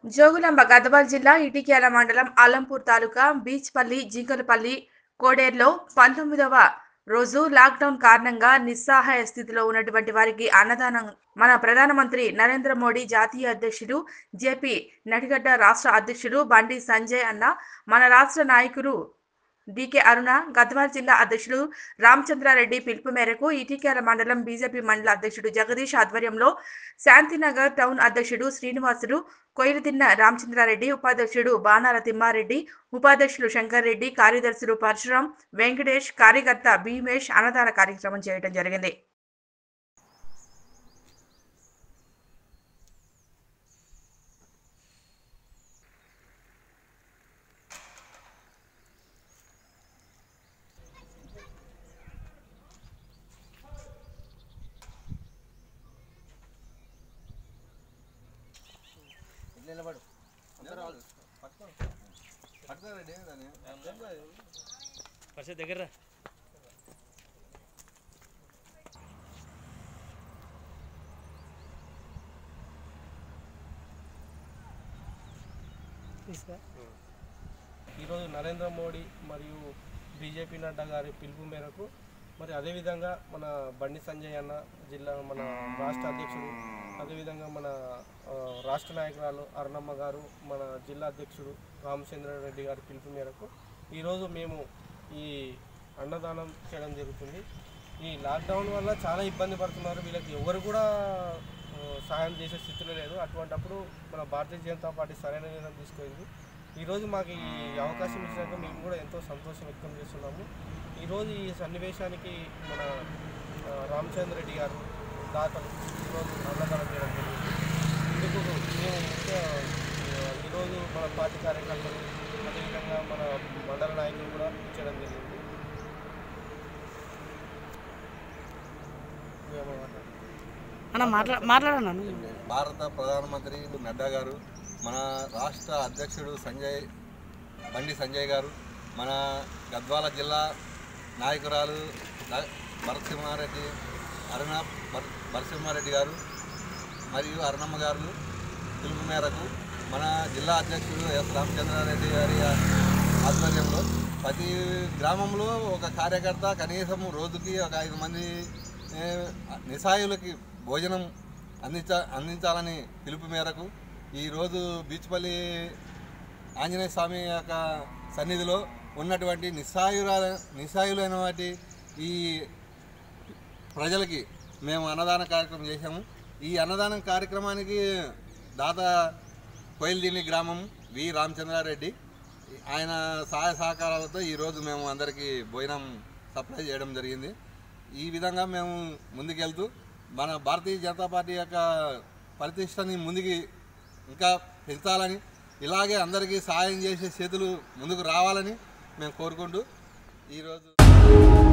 జోగులాంబ గద్వాల్ జిల్లా ఇటిక్యాల మండలం అలంపూర్ తాలూకా బీచ్పల్లి జింకలపల్లి కోడేరులో పంతొమ్మిదవ రోజు లాక్డౌన్ కారణంగా నిస్సహాయ స్థితిలో ఉన్నటువంటి వారికి అన్నదానం మన ప్రధానమంత్రి నరేంద్ర మోడీ జాతీయ అధ్యక్షుడు జేపీ నడిగడ్డ రాష్ట్ర అధ్యక్షుడు బండి సంజయ్ అన్న మన రాష్ట్ర నాయకులు డికే అరుణ గద్వాల్ జిల్లా అధ్యక్షుడు రామచంద్రారెడ్డి పిలుపు మేరకు ఇటిక్యాల మండలం బీజేపీ మండల అధ్యక్షుడు జగదీష్ ఆధ్వర్యంలో శాంతినగర్ టౌన్ అధ్యక్షుడు శ్రీనివాసులు కొయిలదిన్న రామచంద్రారెడ్డి ఉపాధ్యక్షుడు బాణాల తిమ్మారెడ్డి ఉపాధ్యక్షులు శంకర్ రెడ్డి కార్యదర్శులు పరశురాం వెంకటేష్ కార్యకర్త భీమేష్ అన్నదాన కార్యక్రమం చేయడం జరిగింది నిలబడు పట్టుకోరండి దాన్ని పరిస్థితి దగ్గర రా. ఈరోజు నరేంద్ర మోడీ మరియు బీజేపీ నడ్డా గారి పిలుపు మేరకు మరి అదేవిధంగా మన బండి సంజయ్ అన్న జిల్లా మన రాష్ట్ర అధ్యక్షుడు అదేవిధంగా మన ఆ, రాష్ట్ర నాయకురాలు అరుణమ్మ గారు మన జిల్లా అధ్యక్షుడు రామచంద్రారెడ్డి గారి పిలుపు మేరకు ఈరోజు మేము ఈ అన్నదానం చేయడం జరుగుతుంది ఈ లాక్డౌన్ వల్ల చాలా ఇబ్బంది పడుతున్నారు వీళ్ళకి ఎవరు కూడా ఆ, సహాయం చేసే స్థితిలో లేదు అటువంటప్పుడు మన భారతీయ జనతా పార్టీ సరైన నిర్ణయం తీసుకుంది ఈరోజు మాకు ఈ అవకాశం ఇచ్చినాక మేము కూడా ఎంతో సంతోషం వ్యక్తం చేస్తున్నాము ఈరోజు ఈ సన్నివేశానికి మన ఆ, రామచంద్ర రెడ్డి గారు దాతలు ఈరోజు అన్నదానం చేయడం జరిగింది ఇందుకు మేము ముఖ్య ఆ, ఈరోజు మన పార్టీ కార్యకర్తలు అదేవిధంగా మన మండల నాయకులు కూడా చేయడం జరిగింది మేము మాట్లాడుతున్నాం. అన్న మాట్లా మాట్లాడన్నా భారత ప్రధానమంత్రి నడ్డా గారు మన రాష్ట్ర అధ్యక్షుడు సంజయ్ బండి సంజయ్ గారు మన గద్వాల జిల్లా నాయకురాలు న- భరత్సింహారెడ్డి అరుణ భర భరసింహారెడ్డి గారు మరియు అరుణమ్మ గారు పిలుపు మేరకు మన జిల్లా అధ్యక్షుడు ఎస్ రామచంద్రారెడ్డి గారి ఆధ్వర్యంలో ప్రతి గ్రామంలో ఒక కార్యకర్త కనీసం రోజుకి ఒక ఐదు మంది ఏ, నిస్సాయులకి భోజనం అందించ అందించాలని పిలుపు మేరకు ఈరోజు బీచ్పల్లి ఆంజనేయ స్వామి యొక్క సన్నిధిలో ఉన్నటువంటి నిస్సాయుల నిస్సాయులైన వాటి ఈ ప్రజలకి మేము అన్నదాన కార్యక్రమం చేశాము ఈ అన్నదానం కార్యక్రమానికి దాత కోయిల్దీని గ్రామం వి రామచంద్రారెడ్డి ఆయన సహాయ సహకారాలతో ఈరోజు మేము అందరికీ భోజనం సప్లై చేయడం జరిగింది ఈ విధంగా మేము ముందుకెళ్తూ మన భారతీయ జనతా పార్టీ యొక్క ప్రతిష్టని ముందుకి ఇంకా పెంచాలని ఇలాగే అందరికీ సహాయం చేసే చేతులు ముందుకు రావాలని మేము కోరుకుంటూ ఈరోజు